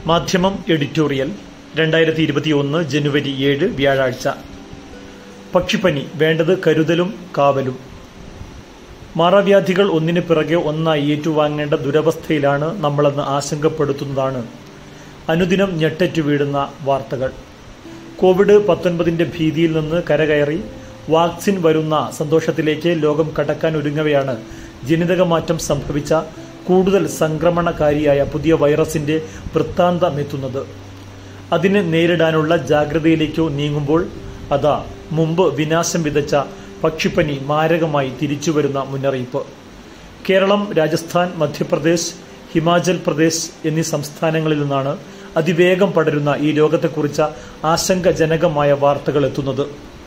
മാധ്യമം എഡിറ്റോറിയൽ രണ്ടായിരത്തി ഇരുപത്തിയൊന്ന് ജനുവരി ഏഴ് വ്യാഴാഴ്ച പക്ഷിപ്പനി വേണ്ടത് കരുതലും കാവലും മാറാവ്യാധികൾ ഒന്നിനു പിറകെ ഒന്നായി ഏറ്റുവാങ്ങേണ്ട ദുരവസ്ഥയിലാണ് നമ്മളെന്ന് ആശങ്കപ്പെടുത്തുന്നതാണ് അനുദിനം ഞെട്ടറ്റു വീഴുന്ന വാർത്തകൾ കോവിഡ് പത്തൊൻപതിന്റെ ഭീതിയിൽ നിന്ന് കരകയറി വാക്സിൻ വരുന്ന സന്തോഷത്തിലേക്ക് ലോകം കടക്കാൻ ഒരുങ്ങവെയാണ് ജനിതകമാറ്റം സംഭവിച്ച കൂടുതൽ സംക്രമണകാരിയായ പുതിയ വൈറസിന്റെ വൃത്താന്തമെത്തുന്നത് അതിനെ നേരിടാനുള്ള ജാഗ്രതയിലേക്കോ നീങ്ങുമ്പോൾ അതാ മുമ്പ് വിനാശം വിതച്ച പക്ഷിപ്പനി മാരകമായി തിരിച്ചുവരുന്ന മുന്നറിയിപ്പ് കേരളം രാജസ്ഥാൻ മധ്യപ്രദേശ് ഹിമാചൽ പ്രദേശ് എന്നീ സംസ്ഥാനങ്ങളിൽ നിന്നാണ് അതിവേഗം പടരുന്ന ഈ രോഗത്തെക്കുറിച്ച ആശങ്കജനകമായ വാർത്തകൾ എത്തുന്നത്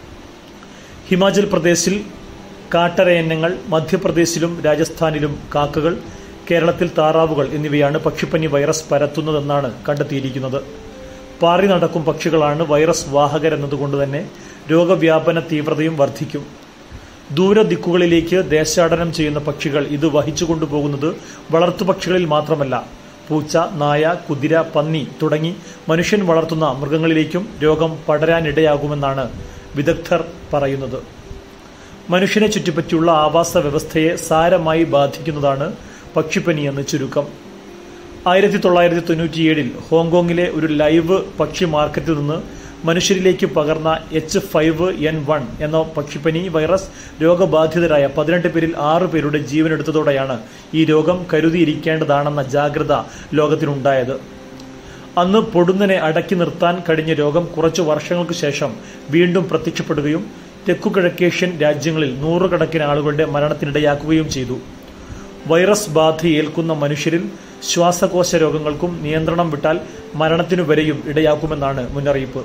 ഹിമാചൽ പ്രദേശിൽ കാട്ടരയന്നങ്ങൾ മധ്യപ്രദേശിലും രാജസ്ഥാനിലും കാക്കകൾ കേരളത്തിൽ താറാവുകൾ എന്നിവയാണ് പക്ഷിപ്പനി വൈറസ് പരത്തുന്നതെന്നാണ് കണ്ടെത്തിയിരിക്കുന്നത് പാറി നടക്കും പക്ഷികളാണ് വൈറസ് വാഹകരെന്നതുകൊണ്ട് തന്നെ രോഗവ്യാപന തീവ്രതയും വർദ്ധിക്കും ദൂരദിക്കുകളിലേക്ക് ദേശാടനം ചെയ്യുന്ന പക്ഷികൾ ഇത് വഹിച്ചു കൊണ്ടുപോകുന്നത് വളർത്തുപക്ഷികളിൽ മാത്രമല്ല പൂച്ച നായ കുതിര പന്നി തുടങ്ങി മനുഷ്യൻ വളർത്തുന്ന മൃഗങ്ങളിലേക്കും രോഗം പടരാനിടയാകുമെന്നാണ് വിദഗ്ധർ പറയുന്നത് മനുഷ്യനെ ചുറ്റിപ്പറ്റിയുള്ള ആവാസ വ്യവസ്ഥയെ സാരമായി ബാധിക്കുന്നതാണ് പക്ഷിപ്പനി എന്ന് ചുരുക്കം ആയിരത്തി തൊള്ളായിരത്തി തൊണ്ണൂറ്റിയേഴിൽ ഹോങ്കോങ്ങിലെ ഒരു ലൈവ് പക്ഷി മാർക്കറ്റിൽ നിന്ന് മനുഷ്യരിലേക്ക് പകർന്ന എച്ച് ഫൈവ് എൻ വൺ എന്ന പക്ഷിപ്പനി വൈറസ് രോഗബാധിതരായ പതിനെട്ട് പേരിൽ ആറ് പേരുടെ ജീവനെടുത്തതോടെയാണ് ഈ രോഗം കരുതിയിരിക്കേണ്ടതാണെന്ന ജാഗ്രത ലോകത്തിനുണ്ടായത് അന്ന് പൊടുന്നനെ അടക്കി നിർത്താൻ കഴിഞ്ഞ രോഗം കുറച്ചു വർഷങ്ങൾക്ക് ശേഷം വീണ്ടും പ്രത്യക്ഷപ്പെടുകയും തെക്കുകിഴക്കേഷ്യൻ രാജ്യങ്ങളിൽ നൂറുകണക്കിന് ആളുകളുടെ മരണത്തിനിടയാക്കുകയും ചെയ്തു വൈറസ് ബാധ ഏൽക്കുന്ന മനുഷ്യരിൽ ശ്വാസകോശ രോഗങ്ങൾക്കും നിയന്ത്രണം വിട്ടാൽ മരണത്തിനു വരെയും ഇടയാക്കുമെന്നാണ് മുന്നറിയിപ്പ്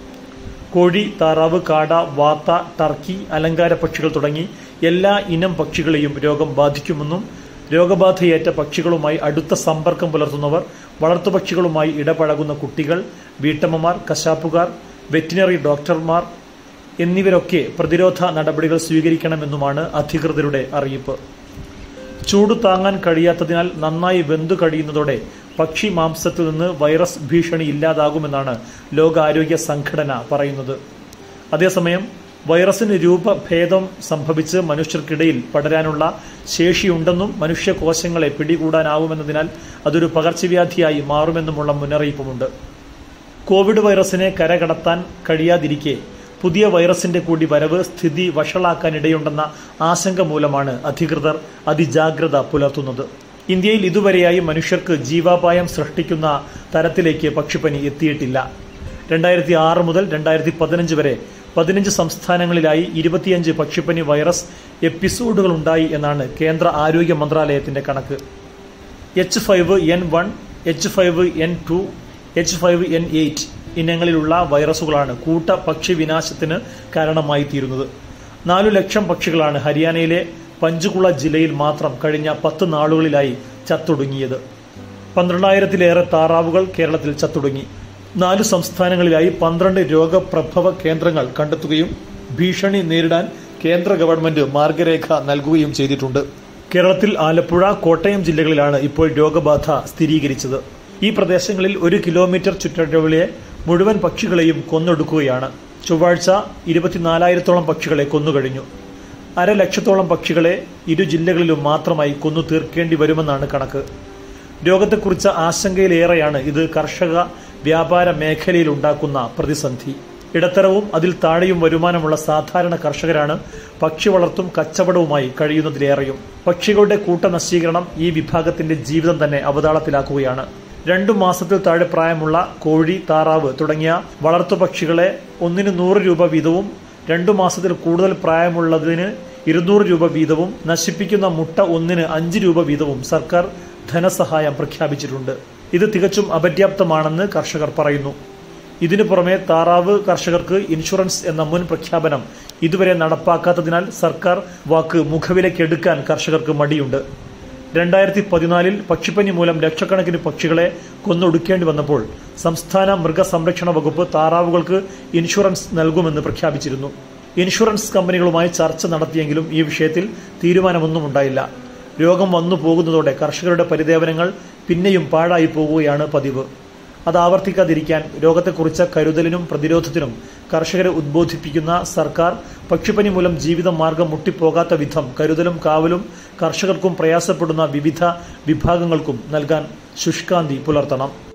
കോഴി താറാവ് കാട വാത്ത ടർക്കി അലങ്കാര പക്ഷികൾ തുടങ്ങി എല്ലാ ഇനം പക്ഷികളെയും രോഗം ബാധിക്കുമെന്നും രോഗബാധയേറ്റ പക്ഷികളുമായി അടുത്ത സമ്പർക്കം പുലർത്തുന്നവർ വളർത്തുപക്ഷികളുമായി ഇടപഴകുന്ന കുട്ടികൾ വീട്ടമ്മമാർ കശാപ്പുകാർ വെറ്റിനറി ഡോക്ടർമാർ എന്നിവരൊക്കെ പ്രതിരോധ നടപടികൾ സ്വീകരിക്കണമെന്നുമാണ് അധികൃതരുടെ അറിയിപ്പ് ചൂട് താങ്ങാൻ കഴിയാത്തതിനാൽ നന്നായി വെന്തു കഴിയുന്നതോടെ പക്ഷി മാംസത്തിൽ നിന്ന് വൈറസ് ഭീഷണി ഇല്ലാതാകുമെന്നാണ് ലോകാരോഗ്യ സംഘടന പറയുന്നത് അതേസമയം വൈറസിന് രൂപഭേദം സംഭവിച്ച് മനുഷ്യർക്കിടയിൽ പടരാനുള്ള ശേഷിയുണ്ടെന്നും മനുഷ്യകോശങ്ങളെ പിടികൂടാനാവുമെന്നതിനാൽ അതൊരു പകർച്ചവ്യാധിയായി മാറുമെന്നുമുള്ള മുന്നറിയിപ്പുമുണ്ട് കോവിഡ് വൈറസിനെ കരകടത്താൻ കഴിയാതിരിക്കെ പുതിയ വൈറസിന്റെ കൂടി വരവ് സ്ഥിതി വഷളാക്കാനിടയുണ്ടെന്ന ആശങ്ക മൂലമാണ് അധികൃതർ അതിജാഗ്രത പുലർത്തുന്നത് ഇന്ത്യയിൽ ഇതുവരെയായി മനുഷ്യർക്ക് ജീവാപായം സൃഷ്ടിക്കുന്ന തരത്തിലേക്ക് പക്ഷിപ്പനി എത്തിയിട്ടില്ല രണ്ടായിരത്തി ആറ് മുതൽ രണ്ടായിരത്തി പതിനഞ്ച് വരെ പതിനഞ്ച് സംസ്ഥാനങ്ങളിലായി ഇരുപത്തിയഞ്ച് പക്ഷിപ്പനി വൈറസ് എപ്പിസോഡുകൾ ഉണ്ടായി എന്നാണ് കേന്ദ്ര ആരോഗ്യ മന്ത്രാലയത്തിന്റെ കണക്ക് H five N one H five N two H five N eight ഇനങ്ങളിലുള്ള വൈറസുകളാണ് കൂട്ട പക്ഷി വിനാശത്തിന് കാരണമായി തീരുന്നത് നാലു ലക്ഷം പക്ഷികളാണ് ഹരിയാനയിലെ പഞ്ചകുള ജില്ലയിൽ മാത്രം കഴിഞ്ഞ പത്ത് നാളുകളിലായി ചത്തൊടുങ്ങിയത് പന്ത്രണ്ടായിരത്തിലേറെ താറാവുകൾ കേരളത്തിൽ ചത്തൊടുങ്ങി നാലു സംസ്ഥാനങ്ങളിലായി പന്ത്രണ്ട് രോഗപ്രഭവ കേന്ദ്രങ്ങൾ കണ്ടെത്തുകയും ഭീഷണി നേരിടാൻ കേന്ദ്ര ഗവൺമെന്റ് മാർഗരേഖ നൽകുകയും ചെയ്തിട്ടുണ്ട് കേരളത്തിൽ ആലപ്പുഴ കോട്ടയം ജില്ലകളിലാണ് ഇപ്പോൾ രോഗബാധ സ്ഥിരീകരിച്ചത് ഈ പ്രദേശങ്ങളിൽ ഒരു കിലോമീറ്റർ ചുറ്റളവിലെ മുഴുവൻ പക്ഷികളെയും കൊന്നൊടുക്കുകയാണ് ചൊവ്വാഴ്ച ഇരുപത്തിനാലായിരത്തോളം പക്ഷികളെ കൊന്നുകഴിഞ്ഞു അരലക്ഷത്തോളം പക്ഷികളെ ഇരു ജില്ലകളിലും മാത്രമായി കൊന്നു തീർക്കേണ്ടി വരുമെന്നാണ് കണക്ക് രോഗത്തെക്കുറിച്ച ആശങ്കയിലേറെയാണ് ഇത് കർഷക വ്യാപാര മേഖലയിൽ ഉണ്ടാക്കുന്ന പ്രതിസന്ധി ഇടത്തരവും അതിൽ താഴെയും വരുമാനമുള്ള സാധാരണ കർഷകരാണ് പക്ഷി വളർത്തും കച്ചവടവുമായി കഴിയുന്നതിലേറെയും പക്ഷികളുടെ കൂട്ടനശീകരണം ഈ വിഭാഗത്തിന്റെ ജീവിതം തന്നെ അവതാളത്തിലാക്കുകയാണ് രണ്ടു മാസത്തിൽ താഴെ പ്രായമുള്ള കോഴി താറാവ് തുടങ്ങിയ വളർത്തുപക്ഷികളെ ഒന്നിന് നൂറ് രൂപ വീതവും രണ്ടു മാസത്തിൽ കൂടുതൽ പ്രായമുള്ളതിന് ഇരുന്നൂറ് രൂപ വീതവും നശിപ്പിക്കുന്ന മുട്ട ഒന്നിന് അഞ്ച് രൂപ വീതവും സർക്കാർ ധനസഹായം പ്രഖ്യാപിച്ചിട്ടുണ്ട് ഇത് തികച്ചും അപര്യാപ്തമാണെന്ന് കർഷകർ പറയുന്നു ഇതിനു പുറമെ താറാവ് കർഷകർക്ക് ഇൻഷുറൻസ് എന്ന മുൻ പ്രഖ്യാപനം ഇതുവരെ നടപ്പാക്കാത്തതിനാൽ സർക്കാർ വാക്ക് മുഖവിലക്കെടുക്കാൻ കർഷകർക്ക് മടിയുണ്ട് രണ്ടായിരത്തി പതിനാലിൽ പക്ഷിപ്പനി മൂലം ലക്ഷക്കണക്കിന് പക്ഷികളെ കൊന്നൊടുക്കേണ്ടി വന്നപ്പോൾ സംസ്ഥാന മൃഗസംരക്ഷണ വകുപ്പ് താറാവുകൾക്ക് ഇൻഷുറൻസ് നൽകുമെന്ന് പ്രഖ്യാപിച്ചിരുന്നു ഇൻഷുറൻസ് കമ്പനികളുമായി ചർച്ച നടത്തിയെങ്കിലും ഈ വിഷയത്തിൽ തീരുമാനമൊന്നും ഉണ്ടായില്ല രോഗം വന്നു പോകുന്നതോടെ കർഷകരുടെ പരിദേവനങ്ങൾ പിന്നെയും പാഴായി പോകുകയാണ് പതിവ് അത് ആവർത്തിക്കാതിരിക്കാൻ രോഗത്തെക്കുറിച്ച് കരുതലിനും പ്രതിരോധത്തിനും കർഷകരെ ഉദ്ബോധിപ്പിക്കുന്ന സർക്കാർ പക്ഷിപ്പനി മൂലം ജീവിത മാർഗം മുട്ടിപ്പോകാത്ത വിധം കരുതലും കാവലും കർഷകർക്കും പ്രയാസപ്പെടുന്ന വിവിധ വിഭാഗങ്ങൾക്കും നൽകാൻ ശുഷ്കാന്തി പുലർത്തണം